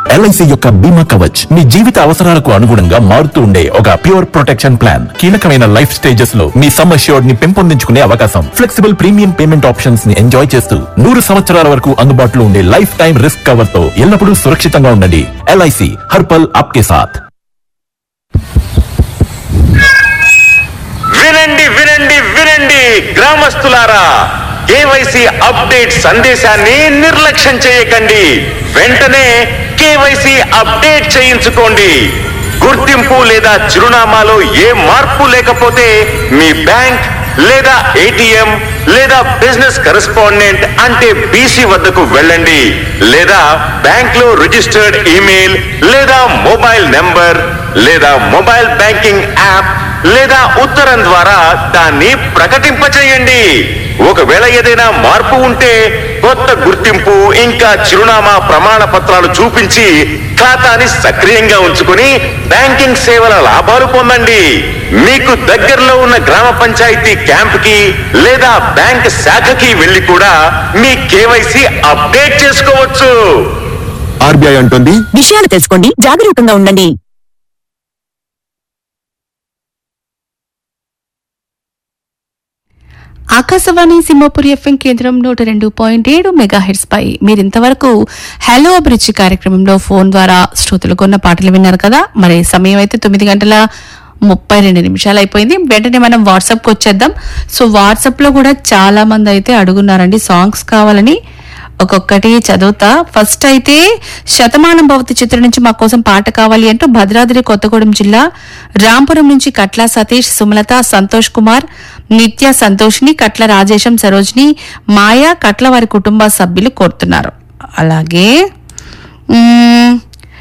LIC యొక్క బీమా కవచ్ మీ జీవిత అవసరాలకు అనుగుణంగా మారుతూ ఉండే ఒక ప్యూర్ ప్రొటెక్షన్ ప్లాన్ కీలకమైన లైఫ్ స్టేజెస్ లో మీ సమ్ అష్యూర్డ్ ని పెంపొందించుకునే అవకాశం ఫ్లెక్సిబుల్ ప్రీమియం పేమెంట్ ఆప్షన్స్ ని ఎంజాయ్ చేస్తూ నూరు సంవత్సరాల వరకు అందుబాటులో ఉండే లైఫ్ టైం రిస్క్ కవర్ తో ఎల్లప్పుడూ సురక్షితంగా ఉండండి ఎల్ఐసి హర్పల్ ఆప్కే సాథ్ వినండి వినండి వినండి గ్రామస్తులారా కేవైసీ అప్డేట్ సందేశాన్ని నిర్లక్ష్యం చేయకండి వెంటనే కేవైసీ అప్డేట్ చేయించుకోండి గుర్తింపు లేదా చిరునామాలో ఏ మార్పు లేకపోతే మీ బ్యాంక్ లేదా ఏటీఎం లేదా బిజినెస్ కరెస్పాండెంట్ అంటే బీసీ వద్దకు వెళ్ళండి లేదా బ్యాంక్ లో రిజిస్టర్డ్ ఈమెయిల్ లేదా మొబైల్ నెంబర్ లేదా మొబైల్ బ్యాంకింగ్ యాప్ లేదా ఉత్తరం ద్వారా దాన్ని ప్రకటింపచేయండి ఒకవేళ ఏదైనా మార్పు ఉంటే కొత్త గుర్తింపు ఇంకా చిరునామా ప్రమాణ పత్రాలు చూపించి ఖాతాని సక్రియంగా ఉంచుకుని బ్యాంకింగ్ సేవల లాభాలు పొందండి మీకు దగ్గరలో ఉన్న గ్రామ పంచాయతీ క్యాంప్ కి లేదా బ్యాంక్ శాఖకి వెళ్లి కూడా మీ కేవైసీ అప్డేట్ చేసుకోవచ్చు ఆర్బీఐ అంటుంది విషయాలు తెలుసుకోండి జాగరూకంగా ఉండండి ఆకాశవాణి సింహపురి ఎఫ్ఎం కేంద్రం నూట రెండు పాయింట్ ఏడు మెగా హెడ్స్ పై మీరు ఇంతవరకు హలో అభిరుచి కార్యక్రమంలో ఫోన్ ద్వారా శ్రోతలు కొన్న పాటలు విన్నారు కదా మరి సమయం అయితే తొమ్మిది గంటల ముప్పై రెండు నిమిషాలు అయిపోయింది వెంటనే మనం వాట్సాప్కి వచ్చేద్దాం సో వాట్సాప్లో కూడా చాలా మంది అయితే అడుగున్నారండి సాంగ్స్ కావాలని ఒక్కొక్కటి చదువుతా ఫస్ట్ అయితే శతమానం భవతి చిత్రం నుంచి మా కోసం పాట కావాలి అంటూ భద్రాద్రి కొత్తగూడెం జిల్లా రాంపురం నుంచి కట్ల సతీష్ సుమలత సంతోష్ కుమార్ నిత్య సంతోష్ని కట్ల రాజేశం సరోజిని మాయా కట్ల వారి కుటుంబ సభ్యులు కోరుతున్నారు అలాగే మ్మ్,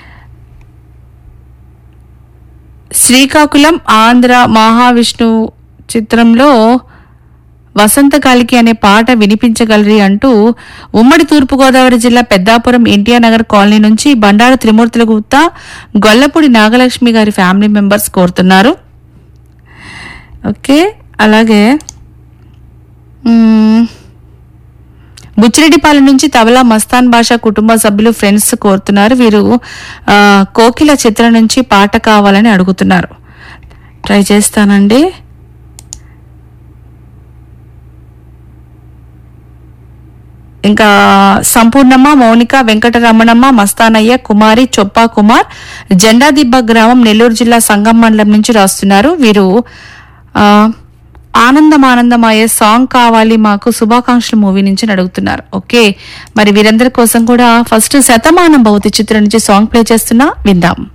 శ్రీకాకుళం ఆంధ్ర మహావిష్ణు చిత్రంలో వసంతకాలికి అనే పాట వినిపించగలరి అంటూ ఉమ్మడి తూర్పుగోదావరి జిల్లా పెద్దాపురం ఎన్టీఆర్ నగర్ కాలనీ నుంచి బండారు త్రిమూర్తుల గుప్తా గొల్లపూడి నాగలక్ష్మి గారి ఫ్యామిలీ మెంబర్స్ కోరుతున్నారు ఓకే అలాగే మ్మ్, బుచ్చిరెడ్డిపాలెం నుంచి తబలా మస్తాన్ భాష కుటుంబ సభ్యులు ఫ్రెండ్స్ కోరుతున్నారు వీరు ఆ, కోకిల చిత్రం నుంచి పాట కావాలని అడుగుతున్నారు ట్రై చేస్తానండి ఇంకా సంపూర్ణమ్మ మౌనిక వెంకటరమణమ్మ మస్తానయ్య కుమారి చొప్పా కుమార్ జెండాదిబ్బ గ్రామం నెల్లూరు జిల్లా సంగం మండలం నుంచి రాస్తున్నారు వీరు ఆ, ఆనందం ఆనందమయ్యే సాంగ్ కావాలి మాకు శుభాకాంక్షలు మూవీ నుంచి అని అడుగుతున్నారు ఓకే మరి వీరందరి కోసం కూడా ఫస్ట్ శతమానం భౌతి చిత్రం నుంచి సాంగ్ ప్లే చేస్తున్నా విందాం